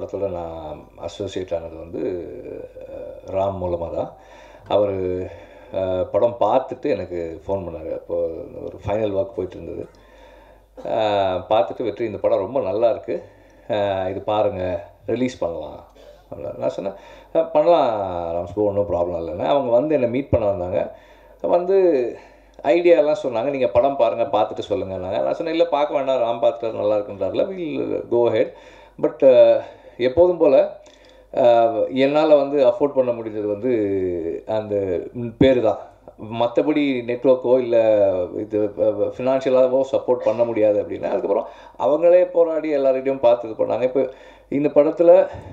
படத்தில் நான் அசோசியேட் ஆனது வந்து அஹ், ராம் மூலமாக தான் அவர் படம் பார்த்துட்டு எனக்கு ஃபோன் பண்ணார் அப்போ ஒரு ஃபைனல் ஒர்க் போயிட்டு இருந்தது அஹ், பார்த்துட்டு வெற்றி இந்த படம் ரொம்ப நல்லா இருக்கு அஹ், இது பாருங்கள் ரிலீஸ் பண்ணலாம் அப்படின்னா நான் சொன்னேன் "அஹ், பண்ணலாம் ராம்ஸ்போ ஒன்றும் ப்ராப்ளம் இல்லைன்னு அவங்க வந்து என்னை மீட் பண்ண வந்தாங்க வந்து ஐடியாலாம் சொன்னாங்க நீங்கள் படம் பாருங்கள் பார்த்துட்டு சொல்லுங்கள் நான் சொன்னேன் இல்லை பார்க்க வேண்டாம் ராம் பார்த்துட்டு நல்லா இருக்குன்றார்ல வில் கோ ஹெட் பட் எப்போதும் போல் என்னால் வந்து அஃபோர்ட் பண்ண முடிஞ்சது வந்து அந்த பேர் தான் மற்றபடி நெட்ஒர்க்கோ இல்லை இது ஃபினான்ஷியலாகவோ சப்போர்ட் பண்ண முடியாது அப்படின்னா அதுக்கப்புறம் அவங்களே போராடி எல்லார்கிட்டையும் பார்த்து இது பண்ணாங்க இப்போ இந்த படத்தில்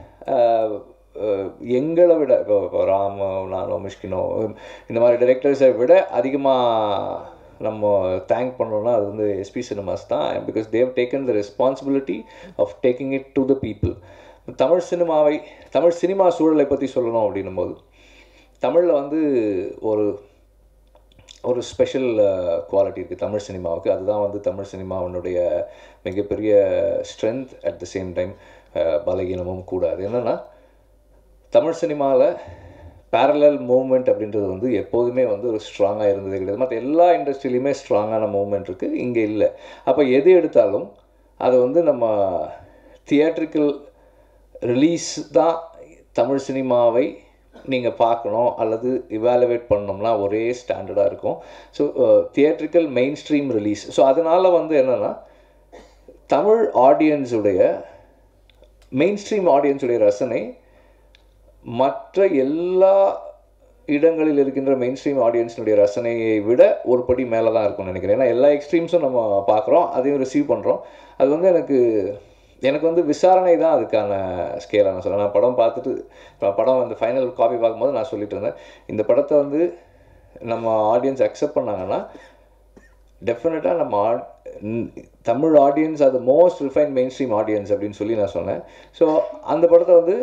எங்களை விட இப்போ இப்போ ராம் நானோ மிஷ்கினோ இந்த மாதிரி டைரக்டர்ஸை விட அதிகமாக நம்ம தேங்க் பண்ணோம்னா அது வந்து எஸ்பி சினிமாஸ் தான் because they've taken the responsibility of taking it to the people Tamil சினிமாவை தமிழ் சினிமா சூழலை பற்றி சொல்லணும் அப்படின்னும் போது தமிழில் வந்து ஒரு ஒரு ஸ்பெஷல் குவாலிட்டி இருக்குது தமிழ் சினிமாவுக்கு அதுதான் வந்து தமிழ் சினிமாவினுடைய மிகப்பெரிய strength at the same time பலகீனமும் கூட அது என்னென்னா தமிழ் சினிமாவில் பேரலல் மூவ்மெண்ட் அப்படின்றது வந்து எப்போதுமே வந்து ஒரு ஸ்ட்ராங்காக இருந்ததே கிடையாது மற்ற எல்லா இண்டஸ்ட்ரியிலையுமே ஸ்ட்ராங்கான மூவ்மெண்ட் இருக்குது இங்கே இல்லை அப்போ எது எடுத்தாலும் அது வந்து நம்ம தியேட்ரிக்கல் ரிலீஸ் தான் தமிழ் சினிமாவை நீங்கள் பார்க்கணும் அல்லது இவாலுவேட் பண்ணோம்னா ஒரே ஸ்டாண்டர்டாக இருக்கும் so theatrical main stream release so அதனால் வந்து என்னென்னா தமிழ் ஆடியன்ஸுடைய மெயின் ஸ்ட்ரீம் ஆடியன்ஸுடைய ரசனை மற்ற எல்லா இடங்களில் இருக்கின்ற மெயின் ஸ்ட்ரீம் ஆடியன்ஸினுடைய ரசனையை விட ஒரு படி மேலே தான் இருக்கும்னு நினைக்கிறேன் ஏன்னா எல்லா எக்ஸ்ட்ரீம்ஸும் நம்ம பார்க்குறோம் அதையும் ரிசீவ் பண்ணுறோம் அது வந்து எனக்கு எனக்கு வந்து விசாரணை தான் அதுக்கான ஸ்கேலாக நான் சொல்கிறேன் நான் படம் பார்த்துட்டு இப்போ படம் அந்த ஃபைனல் காப்பி பார்க்கும்போது நான் சொல்லிட்டு இருந்தேன் இந்த படத்தை வந்து நம்ம ஆடியன்ஸ் அக்செப்ட் பண்ணாங்கன்னா டெஃபினட்டாக நம்ம ஆட் தமிழ் ஆடியன்ஸ் அது most refine main stream audience அப்படின்னு சொல்லி நான் சொன்னேன் ஸோ அந்த படத்தை வந்து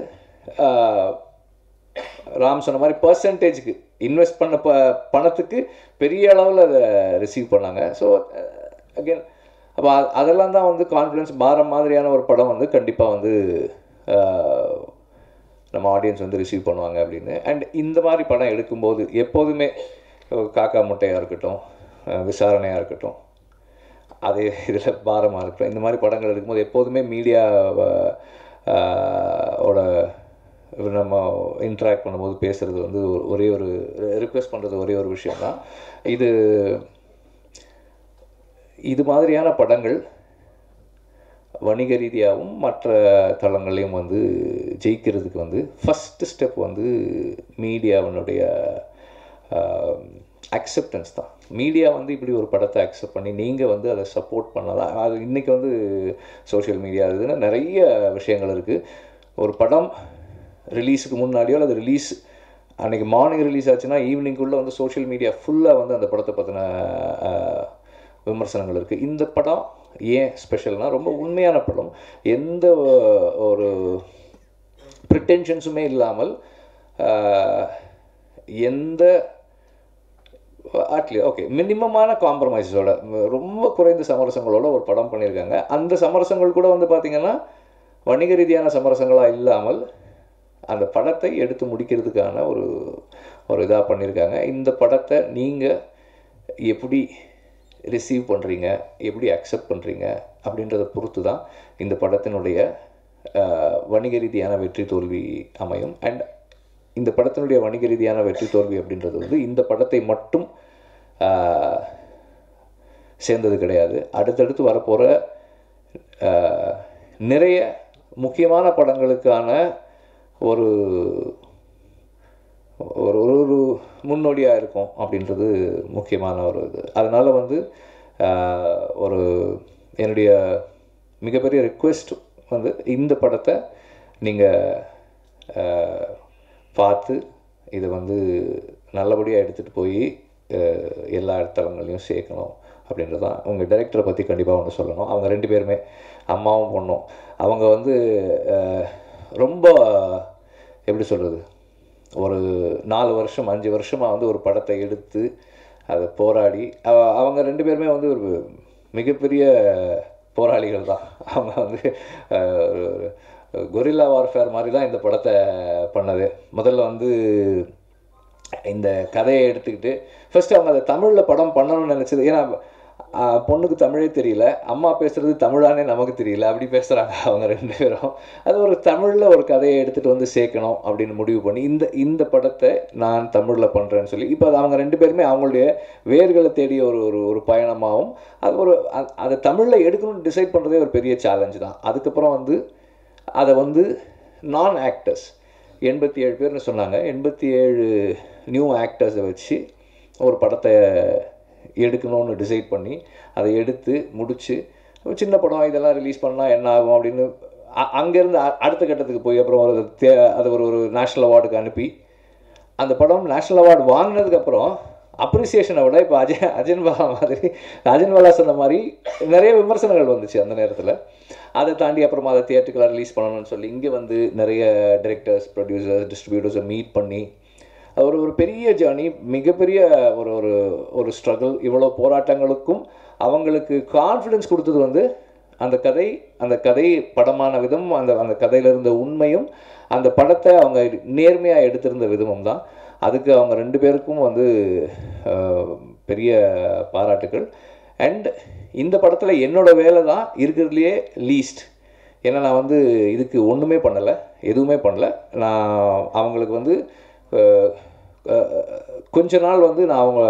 ராம் சொன்ன மாதிரி பர்சன்டேஜுக்கு இன்வெஸ்ட் பண்ண ப பணத்துக்கு பெரிய அளவில் அதை ரிசீவ் பண்ணாங்க ஸோ அகெயின் அப்போ அதெல்லாம் தான் வந்து கான்ஃபிடன்ஸ் பாரம் மாதிரியான ஒரு படம் வந்து கண்டிப்பாக வந்து நம்ம ஆடியன்ஸ் வந்து ரிசீவ் பண்ணுவாங்க அப்படின்னு அண்ட் இந்த மாதிரி படம் எடுக்கும்போது எப்போதுமே காக்கா முட்டையாக இருக்கட்டும் விசாரணையாக இருக்கட்டும் அதே இதில் பாரமாக இருக்கட்டும் இந்த மாதிரி படங்கள் எடுக்கும்போது எப்போதுமே மீடியா ஓட நம்ம இன்ட்ராக்ட் பண்ணும்போது பேசுகிறது வந்து ஒரே ஒரு ரிக்வெஸ்ட் பண்ணுறது ஒரே ஒரு விஷயம்தான் இது இது மாதிரியான படங்கள் வணிக ரீதியாகவும் மற்ற தளங்களையும் வந்து ஜெயிக்கிறதுக்கு வந்து ஃபஸ்ட்டு ஸ்டெப் வந்து மீடியாவினுடைய அக்செப்டன்ஸ் தான் மீடியா வந்து இப்படி ஒரு படத்தை அக்செப்ட் பண்ணி நீங்கள் வந்து அதை சப்போர்ட் பண்ணலாம் அது இன்றைக்கி வந்து சோஷியல் மீடியா இதுன்னு நிறைய விஷயங்கள் இருக்குது ஒரு படம் ரிலீஸுக்கு முன்னாடியோ அல்லது ரிலீஸ் அன்றைக்கி மார்னிங் ரிலீஸ் ஆச்சுன்னா ஈவினிங்குள்ளே வந்து சோஷியல் மீடியா ஃபுல்லாக வந்து அந்த படத்தை பற்றின விமர்சனங்கள் இருக்குது இந்த படம் ஏன் ஸ்பெஷல்னால் ரொம்ப உண்மையான படம் எந்த ஒரு ப்ரிட்டென்ஷன்ஸுமே இல்லாமல் எந்த அட்லி ஓகே மினிமமான காம்ப்ரமைஸோட ரொம்ப குறைந்த சமரசங்களோட ஒரு படம் பண்ணியிருக்காங்க அந்த சமரசங்கள் கூட வந்து பார்த்திங்கன்னா வணிக ரீதியான சமரசங்களாக இல்லாமல் அந்த படத்தை எடுத்து முடிக்கிறதுக்கான ஒரு ஒரு இதாக பண்ணியிருக்காங்க இந்த படத்தை நீங்கள் எப்படி ரிசீவ் பண்ணுறீங்க எப்படி அக்செப்ட் பண்ணுறீங்க அப்படின்றத பொறுத்து தான் இந்த படத்தினுடைய வணிக ரீதியான வெற்றி தோல்வி அமையும் அண்ட் இந்த படத்தினுடைய வணிக ரீதியான வெற்றி தோல்வி அப்படின்றது வந்து இந்த படத்தை மட்டும் சேர்ந்தது கிடையாது அடுத்தடுத்து வரப்போகிற நிறைய முக்கியமான படங்களுக்கான ஒரு ஒரு ஒரு முன்னோடியாக இருக்கும் அப்படின்றது முக்கியமான ஒரு இது அதனால் வந்து ஒரு என்னுடைய மிகப்பெரிய ரிக்வெஸ்ட் வந்து இந்த படத்தை நீங்கள் பார்த்து இதை வந்து நல்லபடியாக எடுத்துகிட்டு போய் எல்லா தளங்களையும் சேர்க்கணும் அப்படின்றது தான் உங்கள் டைரக்டரை பற்றி கண்டிப்பாக ஒன்று சொல்லணும் அவங்க ரெண்டு பேருமே அம்மாவும் பொண்ணும் அவங்க வந்து ரொம்ப எப்படி சொல்கிறது ஒரு நாலு வருஷம் அஞ்சு வருஷமாக வந்து ஒரு படத்தை எடுத்து அதை போராடி அவங்க ரெண்டு பேருமே வந்து ஒரு மிகப்பெரிய போராளிகள் தான் அவங்க வந்து கொரில்லா வார்ஃபேர் மாதிரி தான் இந்த படத்தை பண்ணது முதல்ல வந்து இந்த கதையை எடுத்துக்கிட்டு ஃபர்ஸ்ட் அவங்க அதை தமிழில் படம் பண்ணணும்னு நினச்சது ஏன்னா ஆ, பொண்ணுக்கு தமிழே தெரியல அம்மா பேசுறது தமிழானே நமக்கு தெரியல அப்படி பேசுகிறாங்க அவங்க ரெண்டு பேரும் அது ஒரு தமிழில் ஒரு கதையை எடுத்துகிட்டு வந்து சேர்க்கணும் அப்படின்னு முடிவு பண்ணி இந்த இந்த படத்தை நான் தமிழில் பண்ணுறேன்னு சொல்லி இப்போ அது அவங்க ரெண்டு பேருமே அவங்களுடைய வேர்களை தேடிய ஒரு ஒரு ஒரு பயணமாகவும் அது ஒரு அ- அதை தமிழில் எடுக்கணும்னு டிசைட் பண்ணுறதே ஒரு பெரிய சேலஞ்சு தான் அதுக்கப்புறம் வந்து அதை வந்து நான் ஆக்டர்ஸ் எண்பத்தி ஏழு பேர்னு சொன்னாங்க எண்பத்தி ஏழு நியூ ஆக்டர்ஸை வச்சு ஒரு படத்தை எடுக்கணும்னு டிசைட் பண்ணி அதை எடுத்து முடித்து ஒரு சின்ன படம் இதெல்லாம் ரிலீஸ் பண்ணால் என்ன ஆகும் அப்படின்னு அ- அங்கேருந்து அ- அடுத்த கட்டத்துக்கு போய் அப்புறம் ஒரு தே அது ஒரு ஒரு நேஷ்னல் அவார்டுக்கு அனுப்பி அந்த படம் நேஷ்னல் அவார்டு வாங்கினதுக்கப்புறம் அப்ரிசியேஷனை விட இப்போ அஜய் அஜயன் பாலா மாதிரி அஜயன் பாலா சொன்ன மாதிரி நிறைய விமர்சனங்கள் வந்துச்சு அந்த நேரத்தில் அதை தாண்டி அப்புறமா அதை தியேட்டருக்கெலாம் ரிலீஸ் பண்ணணும்னு சொல்லி இங்கே வந்து நிறைய டிரெக்டர்ஸ் ப்ரொடியூசர்ஸ் டிஸ்ட்ரிபியூட்டர்ஸை மீட் பண்ணி அது ஒரு ஒரு பெரிய ஜேர்னி மிகப்பெரிய ஒரு ஒரு ஒரு ஸ்ட்ரகிள் இவ்வளோ போராட்டங்களுக்கும் அவங்களுக்கு கான்ஃபிடன்ஸ் கொடுத்தது வந்து அந்த கதை அந்த கதை படமான விதம் அந்த அந்த கதையில இருந்த உண்மையும் அந்த படத்தை அவங்க நேர்மையாக எடுத்திருந்த விதமும் தான் அதுக்கு அவங்க ரெண்டு பேருக்கும் வந்து அஹ், பெரிய பாராட்டுகள் அண்ட் இந்த படத்தில் என்னோட வேலை தான் இருக்கிறதுலையே லீஸ்ட் ஏன்னா நான் வந்து இதுக்கு ஒன்றுமே பண்ணலை எதுவுமே பண்ணல நான் அவங்களுக்கு வந்து அஹ், அஹ், கொஞ்ச நாள் வந்து நான் அவங்க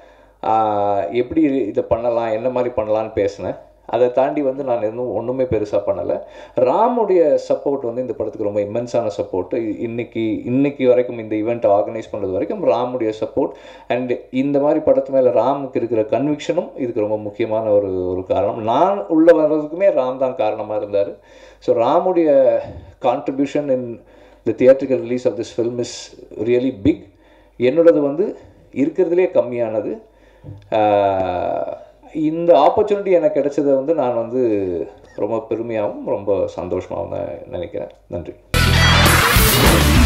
ஆஹ், எப்படி இதை பண்ணலாம் என்ன மாதிரி பண்ணலான்னு பேசினேன் அதை தாண்டி வந்து நான் எதுவும் ஒன்றுமே பெருசாக பண்ணலை ராமுடைய சப்போர்ட் வந்து இந்த படத்துக்கு ரொம்ப இம்மென்ஸான சப்போர்ட்டு இன்னைக்கு இன்னைக்கு வரைக்கும் இந்த ஈவெண்ட்டை ஆர்கனைஸ் பண்ணுறது வரைக்கும் ராமுடைய சப்போர்ட் அண்ட் இந்த மாதிரி படத்து மேலே ராமுக்கு இருக்கிற கன்விக்ஷனும் இதுக்கு ரொம்ப முக்கியமான ஒரு ஒரு காரணம் நான் உள்ள வர்றதுக்குமே ராம் தான் காரணமாக இருந்தார் ஸோ ராமுடைய contribution in the theatrical release of this film is really big என்னோடது வந்து இருக்கிறதுலே கம்மியானது ஆஹ் இந்த ஆப்பர்ச்சுனிட்டி எனக்கு கிடைச்சதை வந்து நான் வந்து ரொம்ப பெருமையாகவும் ரொம்ப சந்தோஷமாகவும் தான் நினைக்கிறேன் நன்றி